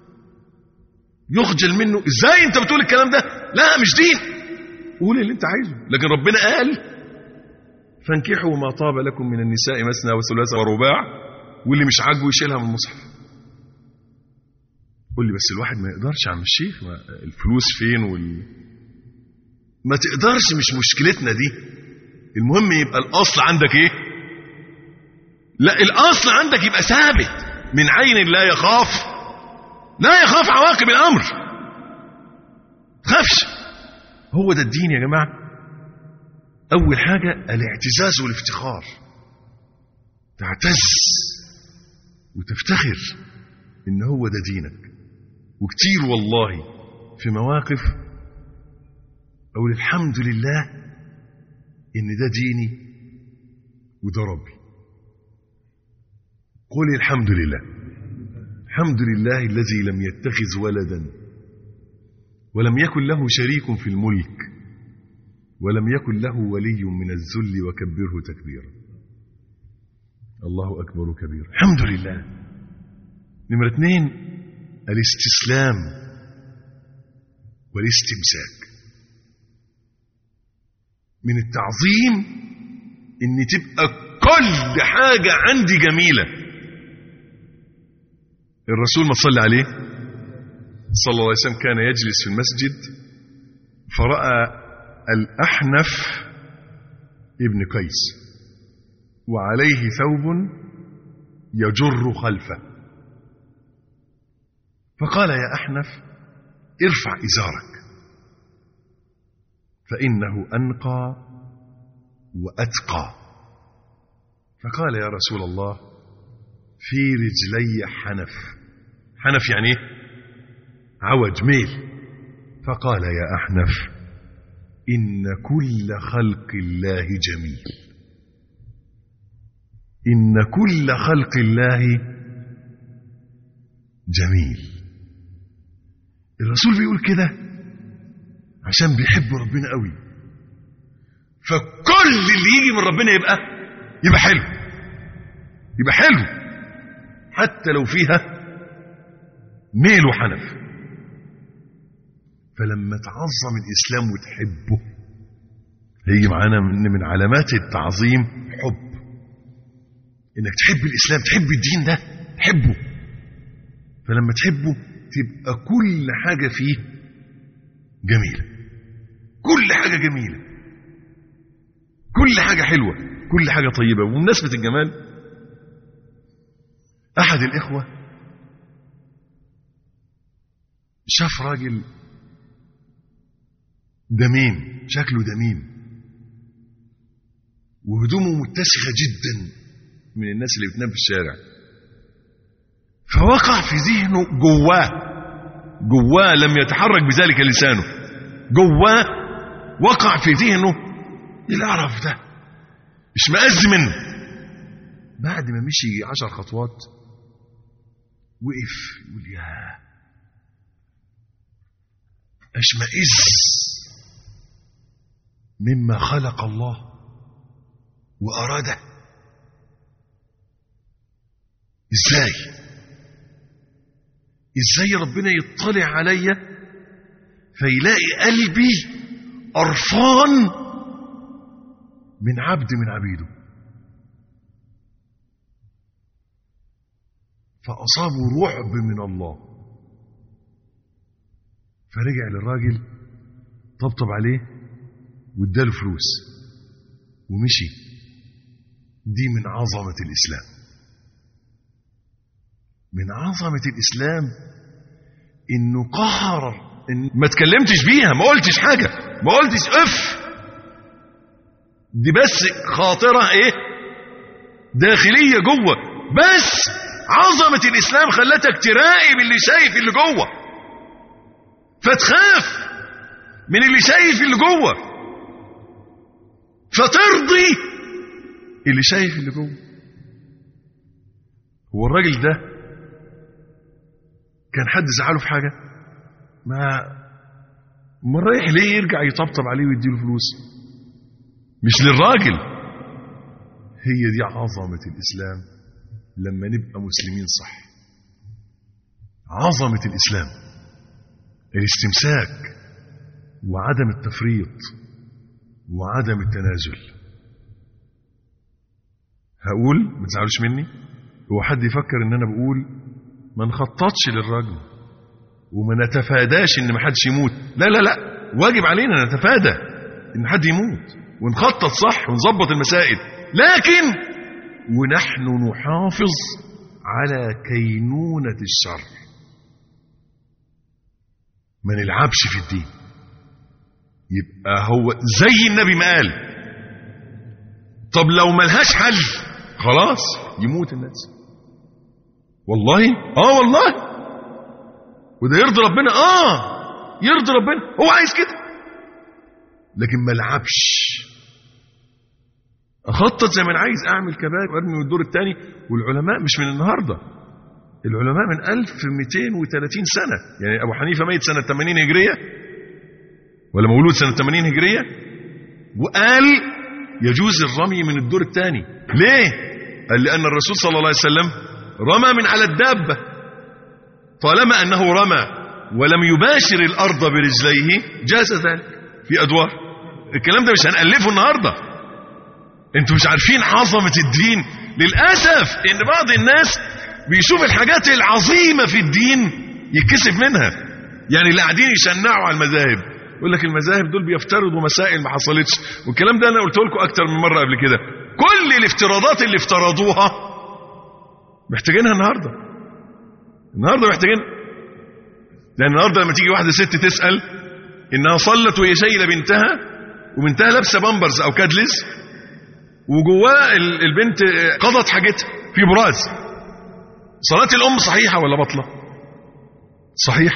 يخجل منه ازاي انت بتقول الكلام ده لا مش دين قول اللي انت عايزه لكن ربنا قال فانكحوا ما طاب لكم من النساء مثنى وثلاث ورباع واللي مش عاجبه يشيلها من المصحف قول لي بس الواحد ما يقدرش عم الشيخ ما الفلوس فين وال ما تقدرش مش مشكلتنا دي المهم يبقى الاصل عندك ايه لا الاصل عندك يبقى ثابت من عين لا يخاف لا يخاف عواقب الامر تخافش هو ده الدين يا جماعه اول حاجه الاعتزاز والافتخار تعتز وتفتخر ان هو ده دينك وكتير والله في مواقف اقول الحمد لله ان ده ديني وده ربي قل الحمد لله الحمد لله الذي لم يتخذ ولدا ولم يكن له شريك في الملك ولم يكن له ولي من الذل وكبره تكبيرا الله أكبر كبيرا الحمد لله نمرة اثنين الاستسلام والاستمساك من التعظيم ان تبقى كل حاجة عندي جميلة الرسول ما صلى عليه صلى الله عليه وسلم كان يجلس في المسجد فرأى الأحنف ابن قيس وعليه ثوب يجر خلفه فقال يا أحنف ارفع إزارك فإنه أنقى وأتقى فقال يا رسول الله في رجلي حنف حنف يعني ايه عوج ميل فقال يا أحنف إن كل خلق الله جميل إن كل خلق الله جميل الرسول بيقول كده عشان بيحب ربنا قوي فكل اللي يجي من ربنا يبقى يبقى حلو يبقى حلو حتى لو فيها ميل وحنف فلما تعظم الإسلام وتحبه هيجي معانا من, من علامات التعظيم حب انك تحب الإسلام تحب الدين ده تحبه فلما تحبه تبقى كل حاجة فيه جميلة كل حاجة جميلة كل حاجة حلوة كل حاجة طيبة وبمناسبة الجمال أحد الإخوة شاف راجل دميم شكله دميم وهدومه متسخة جدا من الناس اللي بتنام في الشارع فوقع في ذهنه جواه جواه لم يتحرك بذلك لسانه جواه وقع في ذهنه القرف ده اشمئز منه بعد ما مشي عشر خطوات وقف يقول يا اشمئز مما خلق الله وأراده ازاي ازاي ربنا يطلع عليا فيلاقي قلبي قرفان من عبد من عبيده فأصابه رعب من الله فرجع للراجل طبطب عليه واداله فلوس ومشي دي من عظمة الإسلام من عظمة الإسلام إنه قهر إن ما تكلمتش بيها ما قلتش حاجة ما قلتش اف دي بس خاطرة ايه داخلية جوه بس عظمة الإسلام خلتك تراقب اللي شايف اللي جوه فتخاف من اللي شايف اللي جوه فترضي اللي شايف اللي جوه هو الراجل ده كان حد زعله في حاجة ما ما رايح ليه يرجع يطبطب عليه ويديله فلوس مش للراجل هي دي عظمة الإسلام لما نبقى مسلمين صح عظمة الإسلام الاستمساك وعدم التفريط وعدم التنازل هقول ما تزعلوش مني هو حد يفكر ان انا بقول ما نخططش للرجل وما نتفاداش ان ما حدش يموت لا لا لا واجب علينا نتفادى ان حد يموت ونخطط صح ونظبط المسائل لكن ونحن نحافظ على كينونة الشر ما نلعبش في الدين يبقى هو زي النبي ما قال طب لو ملهاش حل خلاص يموت الناس والله اه والله وده يرضي ربنا اه يرضي ربنا هو عايز كده لكن ما العبش اخطط زي ما انا عايز اعمل كباب وارمي من الدور الثاني والعلماء مش من النهارده العلماء من 1230 سنه يعني ابو حنيفه ميت سنه 80 هجريه ولا مولود سنة 80 هجرية وقال يجوز الرمي من الدور الثاني ليه قال لأن الرسول صلى الله عليه وسلم رمى من على الدابة طالما أنه رمى ولم يباشر الأرض برجليه جاز ذلك في أدوار الكلام ده مش هنألفه النهاردة انتوا مش عارفين عظمة الدين للأسف ان بعض الناس بيشوف الحاجات العظيمة في الدين يتكسف منها يعني اللي قاعدين يشنعوا على المذاهب يقول لك المذاهب دول بيفترضوا مسائل ما حصلتش والكلام ده انا قلت لكم اكتر من مره قبل كده كل الافتراضات اللي افترضوها محتاجينها النهارده النهارده محتاجين لان النهارده لما تيجي واحده ست تسال انها صلت وهي شايله بنتها وبنتها لابسه بامبرز او كادلز وجواه ال- البنت قضت حاجتها في براز صلاه الام صحيحه ولا باطله صحيح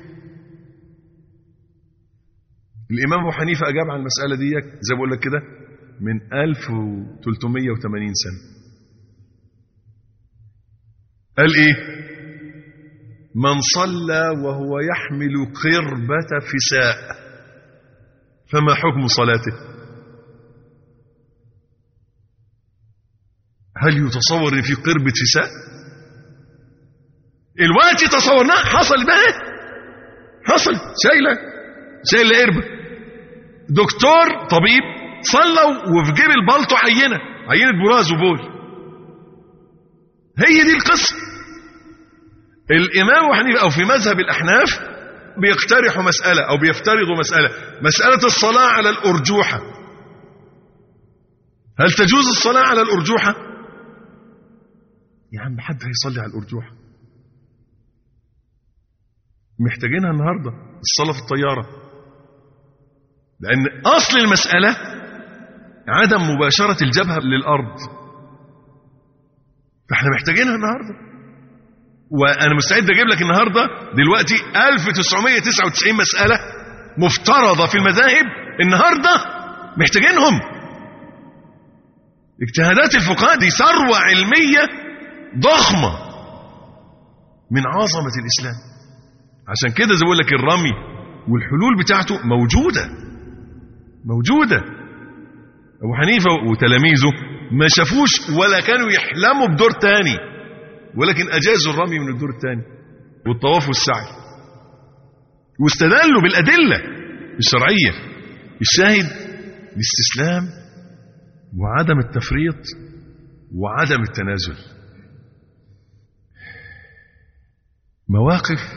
الإمام أبو حنيفة أجاب عن المسألة دي زي ما بقول لك كده من 1380 سنة قال إيه من صلى وهو يحمل قربة فساء فما حكم صلاته هل يتصور ان في قربة فساء الوقت تصورناه حصل ده حصل شايله شايله قربه دكتور طبيب صلى وفي جيب البلطو عينه عينه براز وبول هي دي القصه الامام أبو حنيفه او في مذهب الاحناف بيقترحوا مساله او بيفترضوا مساله مساله الصلاه على الارجوحه هل تجوز الصلاه على الارجوحه يا عم حد هيصلي على الارجوحه محتاجينها النهارده الصلاه في الطياره لأن أصل المسألة عدم مباشرة الجبهة للأرض فاحنا محتاجينها النهاردة وأنا مستعد أجيب لك النهاردة دلوقتي 1999 مسألة مفترضة في المذاهب النهاردة محتاجينهم اجتهادات الفقهاء دي ثروة علمية ضخمة من عظمة الإسلام عشان كده زي بقول لك الرمي والحلول بتاعته موجوده موجودة أبو حنيفة وتلاميذه ما شافوش ولا كانوا يحلموا بدور تاني ولكن أجازوا الرمي من الدور الثاني والطواف والسعي واستدلوا بالأدلة الشرعية الشاهد الاستسلام وعدم التفريط وعدم التنازل مواقف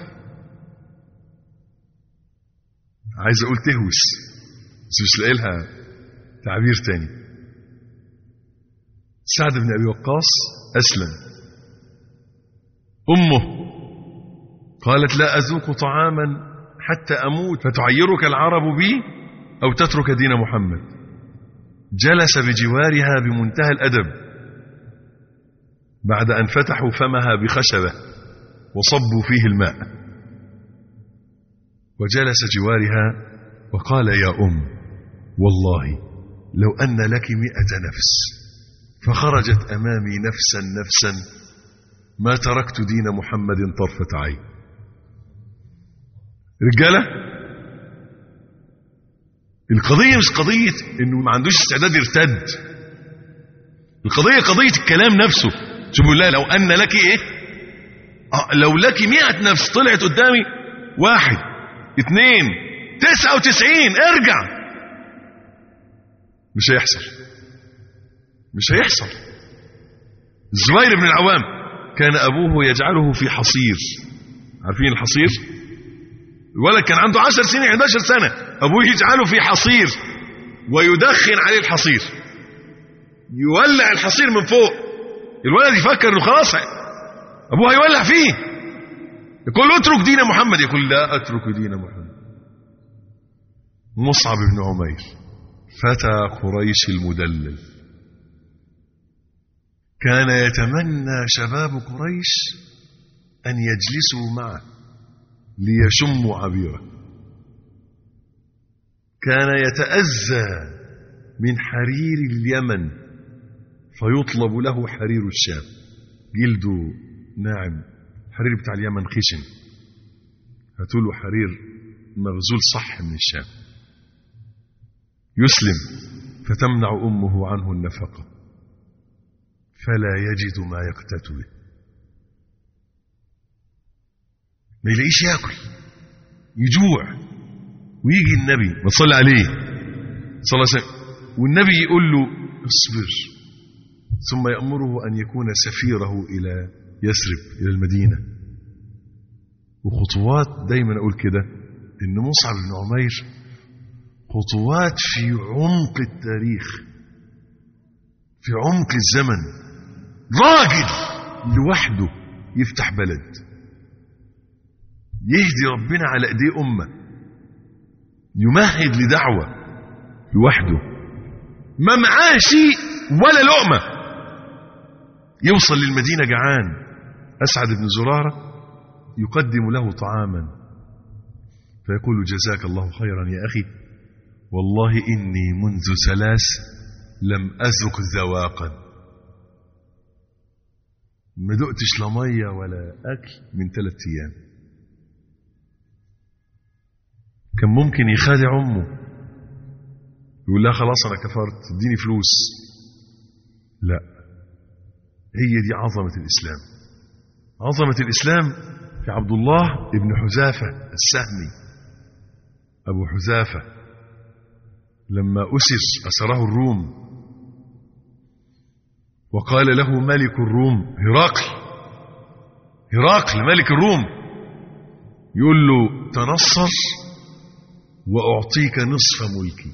عايز اقول تهوس بس مش لاقي لها تعبير تاني سعد بن ابي وقاص اسلم امه قالت لا اذوق طعاما حتى اموت فتعيرك العرب بي او تترك دين محمد جلس بجوارها بمنتهى الادب بعد ان فتحوا فمها بخشبه وصبوا فيه الماء وجلس جوارها وقال يا أم والله لو أن لك مئة نفس فخرجت أمامي نفسا نفسا ما تركت دين محمد طرفة عين رجالة القضية مش قضية انه ما عندوش استعداد يرتد القضية قضية الكلام نفسه شوفوا الله لو أن لك ايه آه لو لك مئة نفس طلعت قدامي واحد اثنين تسعة وتسعين ارجع مش هيحصل مش هيحصل الزبير بن العوام كان أبوه يجعله في حصير عارفين الحصير الولد كان عنده عشر سنين 11 سنة أبوه يجعله في حصير ويدخن عليه الحصير يولع الحصير من فوق الولد يفكر انه خلاص ابوه هيولع فيه يقول له اترك دين محمد يقول لا اترك دين محمد مصعب بن عمير فتى قريش المدلل كان يتمنى شباب قريش أن يجلسوا معه ليشموا عبيره كان يتأذى من حرير اليمن فيطلب له حرير الشام جلده ناعم الحرير بتاع اليمن خشن هاتوا له حرير مغزول صح من الشام يسلم فتمنع أمه عنه النفقة فلا يجد ما يقتات به ما يلاقيش ياكل يجوع ويجي النبي ما تصلي عليه صلى الله عليه وسلم والنبي يقول له اصبر ثم يأمره أن يكون سفيره إلى يثرب إلى المدينة وخطوات دايما أقول كده إن مصعب بن عمير خطوات في عمق التاريخ في عمق الزمن راجل لوحده يفتح بلد يهدي ربنا على ايديه امه يمهد لدعوه لوحده ما معاه شيء ولا لقمه يوصل للمدينه جعان اسعد بن زراره يقدم له طعاما فيقول جزاك الله خيرا يا اخي والله اني منذ ثلاث لم اذق ذواقا ما دقتش لا ميه ولا اكل من ثلاث ايام كان ممكن يخادع امه يقول لها خلاص انا كفرت اديني فلوس لا هي دي عظمه الاسلام عظمه الاسلام في عبد الله ابن حذافه السهمي ابو حذافه لما اسس اسره الروم وقال له ملك الروم هرقل هرقل ملك الروم يقول له تنصر وأعطيك نصف ملكي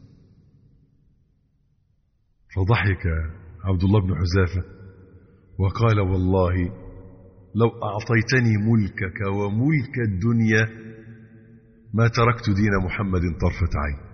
فضحك عبد الله بن حذافة وقال والله لو أعطيتني ملكك وملك الدنيا ما تركت دين محمد طرفة عين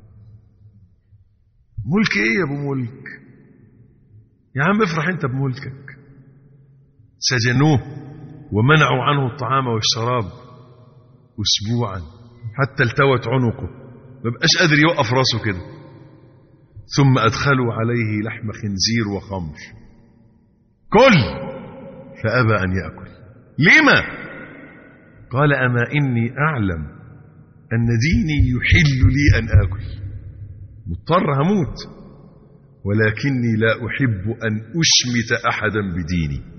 ملك ايه يا ابو ملك يا عم افرح انت بملكك سجنوه ومنعوا عنه الطعام والشراب اسبوعا حتى التوت عنقه ما بقاش قادر يوقف راسه كده ثم ادخلوا عليه لحم خنزير وخمر كل فابى ان ياكل لما قال اما اني اعلم ان ديني يحل لي ان اكل مضطر هموت ولكني لا احب ان اشمت احدا بديني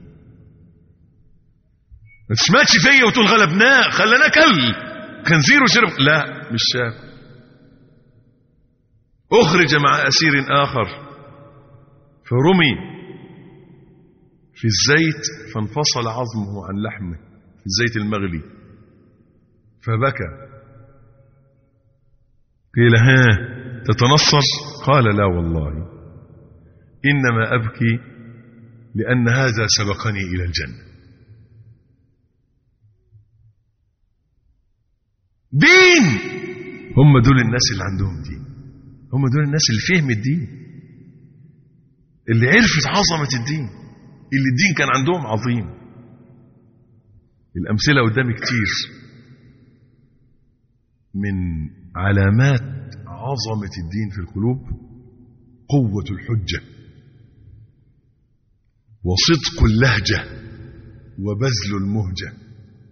ما تسمعش فيا وتقول غلبناه خلنا كل خنزير وشرب لا مش شاف اخرج مع اسير اخر فرمي في الزيت فانفصل عظمه عن لحمه في الزيت المغلي فبكى قيل ها تتنصر قال لا والله انما ابكي لان هذا سبقني الى الجنه دين هم دول الناس اللي عندهم دين هم دول الناس اللي فهم الدين اللي عرفت عظمة الدين اللي الدين كان عندهم عظيم الأمثلة قدامي كتير من علامات عظمة الدين في القلوب قوة الحجة وصدق اللهجة وبذل المهجه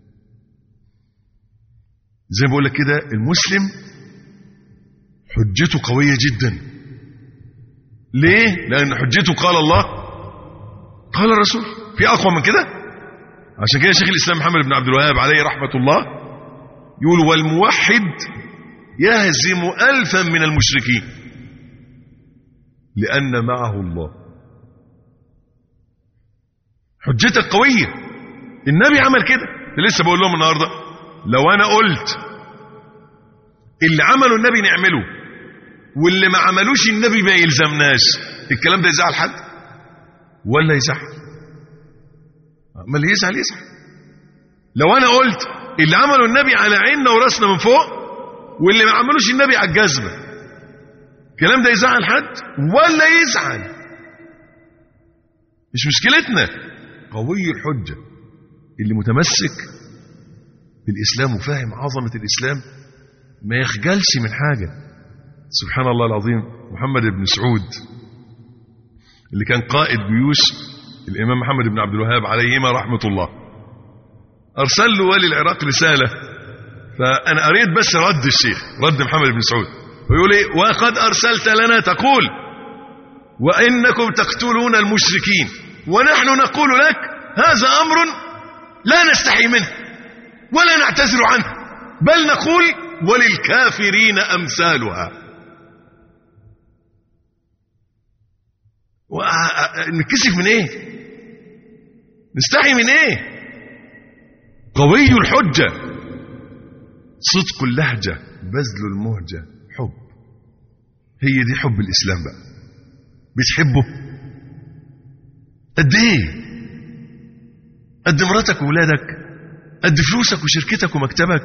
زي ما بقول لك كده المسلم حجته قوية جدا ليه؟ لأن حجته قال الله قال الرسول في أقوى من كده عشان كده شيخ الإسلام محمد بن عبد الوهاب عليه رحمة الله يقول والموحد يهزم ألفا من المشركين لأن معه الله حجتك قوية النبي عمل كده لسه بقول لهم النهارده لو انا قلت اللي عمله النبي نعمله واللي ما عملوش النبي ما يلزمناش الكلام ده يزعل حد ولا يزعل ما اللي يزعل يزعل لو انا قلت اللي عمله النبي على عيننا وراسنا من فوق واللي ما عملوش النبي على الجزمه الكلام ده يزعل حد ولا يزعل مش مشكلتنا قوي الحجه اللي متمسك بالإسلام وفاهم عظمة الإسلام ما يخجلش من حاجة سبحان الله العظيم محمد بن سعود اللي كان قائد جيوش الإمام محمد بن عبد الوهاب عليهما رحمة الله أرسل له والي العراق رسالة فأنا قريت بس رد الشيخ رد محمد بن سعود ويقول ايه وقد ارسلت لنا تقول وانكم تقتلون المشركين ونحن نقول لك هذا امر لا نستحي منه ولا نعتذر عنه بل نقول وللكافرين امثالها نتكسف من ايه نستحي من ايه قوي الحجة صدق اللهجة بذل المهجة حب هي دي حب الإسلام بقى بتحبه قد ايه قد مراتك وولادك قد فلوسك وشركتك ومكتبك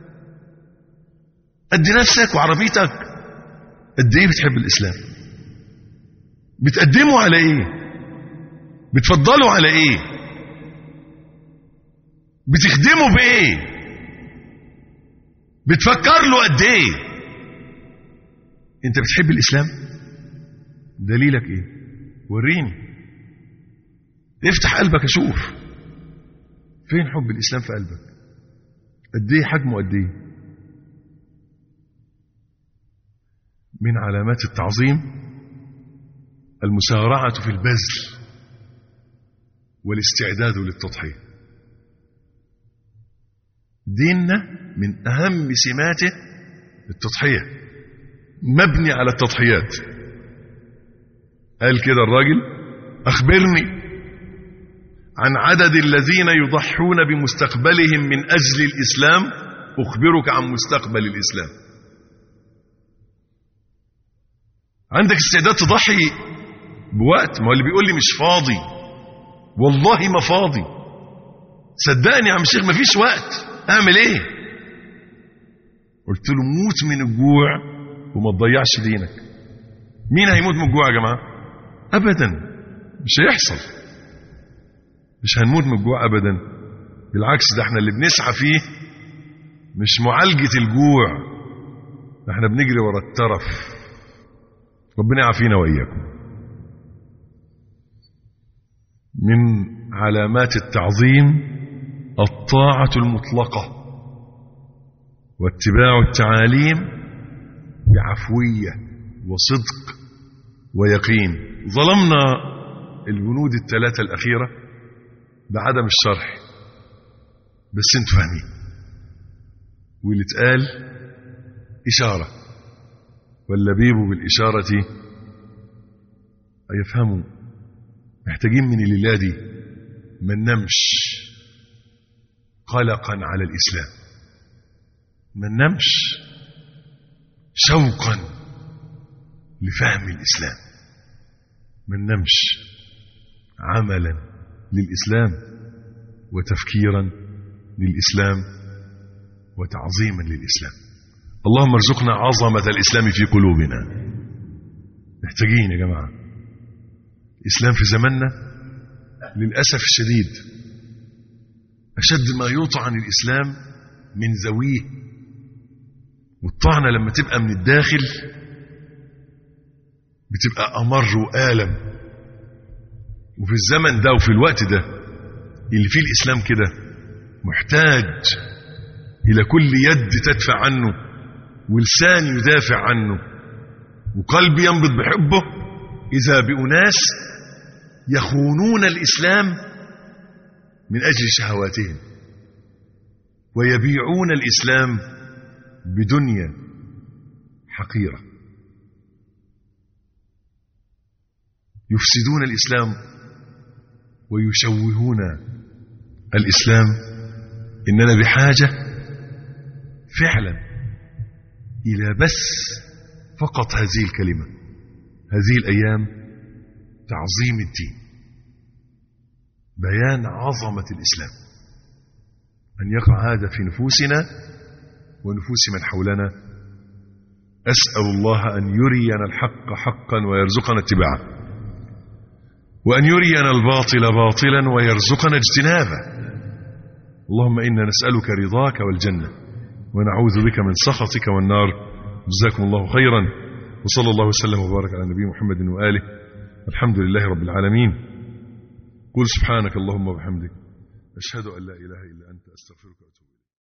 قد نفسك وعربيتك قد ايه بتحب الإسلام بتقدموا على ايه بتفضلوا على ايه بتخدموا بايه بتفكر له قد ايه انت بتحب الاسلام دليلك ايه وريني افتح قلبك اشوف فين حب الاسلام في قلبك قد ايه حجمه قد ايه من علامات التعظيم المسارعة في البذل والاستعداد للتضحية ديننا من أهم سماته التضحية مبني على التضحيات قال كده الراجل أخبرني عن عدد الذين يضحون بمستقبلهم من أجل الإسلام أخبرك عن مستقبل الإسلام عندك استعداد تضحي بوقت ما هو اللي بيقول لي مش فاضي والله ما فاضي صدقني يا عم الشيخ ما فيش وقت اعمل ايه قلت له موت من الجوع وما تضيعش دينك مين هيموت من الجوع يا جماعه ابدا مش هيحصل مش هنموت من الجوع ابدا بالعكس ده احنا اللي بنسعى فيه مش معالجه الجوع ده احنا بنجري ورا الترف ربنا يعافينا واياكم من علامات التعظيم الطاعة المطلقة واتباع التعاليم بعفوية وصدق ويقين ظلمنا البنود الثلاثة الأخيرة بعدم الشرح بس انتوا فاهمين واللي اتقال إشارة واللبيب بالإشارة يفهموا محتاجين من الليلة دي ما ننامش قلقا على الإسلام ما ننامش شوقا لفهم الإسلام ما ننامش عملا للإسلام وتفكيرا للإسلام وتعظيما للإسلام اللهم ارزقنا عظمة الإسلام في قلوبنا محتاجين يا جماعة الإسلام في زماننا للأسف الشديد أشد ما يطعن الإسلام من ذويه والطعنة لما تبقى من الداخل بتبقى أمر وآلم وفي الزمن ده وفي الوقت ده اللي فيه الإسلام كده محتاج إلى كل يد تدفع عنه ولسان يدافع عنه وقلب ينبض بحبه إذا بأناس يخونون الإسلام من أجل شهواتهم ويبيعون الإسلام بدنيا حقيرة يفسدون الإسلام ويشوهون الإسلام إننا بحاجة فعلا إلى بس فقط هذه الكلمة هذه الأيام تعظيم الدين بيان عظمة الإسلام أن يقع هذا في نفوسنا ونفوس من حولنا أسأل الله أن يرينا الحق حقا ويرزقنا اتباعه وأن يرينا الباطل باطلا ويرزقنا اجتنابه اللهم إنا نسألك رضاك والجنة ونعوذ بك من سخطك والنار جزاكم الله خيرا وصلى الله وسلم وبارك على نبي محمد وآله الحمد لله رب العالمين قل سبحانك اللهم وبحمدك أشهد أن لا إله إلا أنت أستغفرك وأتوب